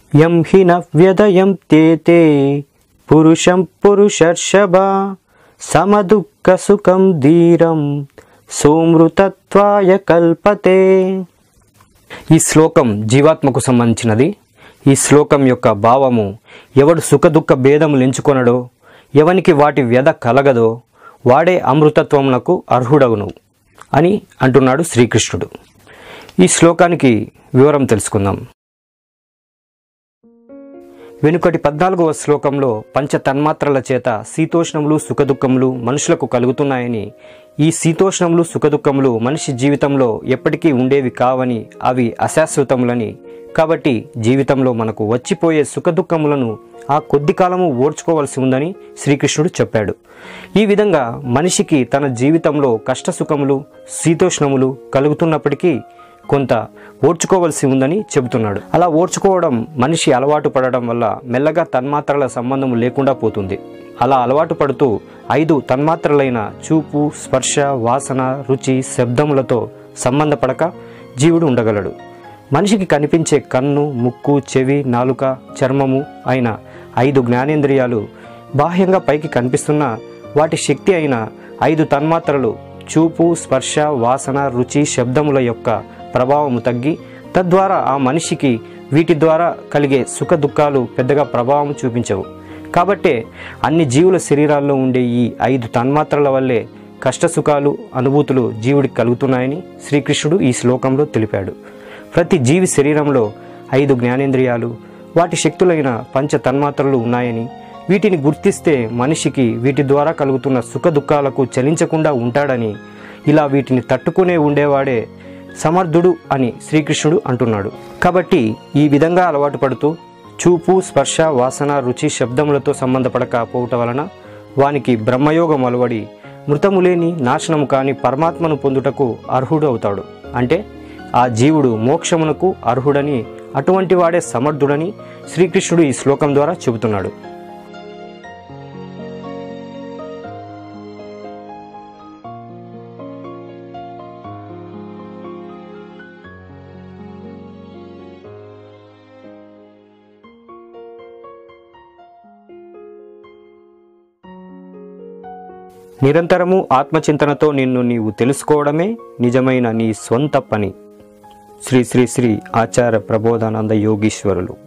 యం హి నవ్యదయం తేతే పురుషం పురుషర్షభ సమదుఃఖ సుఖం ధీరం సోమృతత్వాయ కల్పతే ఈ శ్లోకం జీవాత్మకు సంబంధించినది ఈ శ్లోకం యొక్క భావము ఎవడు సుఖదుఖ భేదములు ఎంచుకొనడో ఎవనికి వాటి వ్యధ కలగదో వాడే అమృతత్వమునకు అర్హుడగును అని అంటున్నాడు శ్రీకృష్ణుడు ఈ శ్లోకానికి వివరం తెలుసుకుందాం వెనుకటి పద్నాలుగవ శ్లోకంలో పంచ తన్మాత్రల చేత శీతోష్ణములు సుఖదుఖములు మనుషులకు కలుగుతున్నాయని ఈ శీతోష్ణములు సుఖదుఖములు మనిషి జీవితంలో ఎప్పటికీ ఉండేవి కావని అవి అశాశ్వతములని కాబట్టి జీవితంలో మనకు వచ్చిపోయే సుఖదుఖములను ఆ కొద్ది కాలము ఓర్చుకోవలసి ఉందని శ్రీకృష్ణుడు చెప్పాడు ఈ విధంగా మనిషికి తన జీవితంలో కష్టసుఖములు శీతోష్ణములు కలుగుతున్నప్పటికీ కొంత ఓర్చుకోవలసి ఉందని చెబుతున్నాడు అలా ఓర్చుకోవడం మనిషి అలవాటు పడడం వల్ల మెల్లగా తన్మాత్రల సంబంధం లేకుండా పోతుంది అలా అలవాటు పడుతూ ఐదు తన్మాత్రలైన చూపు స్పర్శ వాసన రుచి శబ్దములతో సంబంధపడక జీవుడు ఉండగలడు మనిషికి కనిపించే కన్ను ముక్కు చెవి నాలుక చర్మము అయిన ఐదు జ్ఞానేంద్రియాలు బాహ్యంగా పైకి కనిపిస్తున్న వాటి శక్తి అయిన ఐదు తన్మాత్రలు చూపు స్పర్శ వాసన రుచి శబ్దముల యొక్క ప్రభావము తగ్గి తద్వారా ఆ మనిషికి వీటి ద్వారా కలిగే సుఖ దుఃఖాలు పెద్దగా ప్రభావం చూపించవు కాబట్టే అన్ని జీవుల శరీరాల్లో ఉండే ఈ ఐదు తన్మాత్రల వల్లే కష్టసుఖాలు అనుభూతులు జీవుడికి కలుగుతున్నాయని శ్రీకృష్ణుడు ఈ శ్లోకంలో తెలిపాడు ప్రతి జీవి శరీరంలో ఐదు జ్ఞానేంద్రియాలు వాటి శక్తులైన పంచ తన్మాత్రలు ఉన్నాయని వీటిని గుర్తిస్తే మనిషికి వీటి ద్వారా కలుగుతున్న సుఖ దుఃఖాలకు చలించకుండా ఉంటాడని ఇలా వీటిని తట్టుకునే ఉండేవాడే సమర్థుడు అని శ్రీకృష్ణుడు అంటున్నాడు కాబట్టి ఈ విధంగా అలవాటు పడుతూ చూపు స్పర్శ వాసన రుచి శబ్దములతో సంబంధపడకపోవటం వలన వానికి బ్రహ్మయోగం అలవడి మృతములేని నాశనము కాని పరమాత్మను పొందుటకు అర్హుడు అవుతాడు అంటే ఆ జీవుడు మోక్షమునకు అర్హుడని అటువంటి వాడే సమర్థుడని శ్రీకృష్ణుడు ఈ శ్లోకం ద్వారా చెబుతున్నాడు నిరంతరము ఆత్మచింతనతో నిన్ను నీవు తెలుసుకోవడమే నిజమైన నీ స్వంత పని శ్రీ శ్రీ శ్రీ ఆచార్య ప్రబోధానంద యోగీశ్వరులు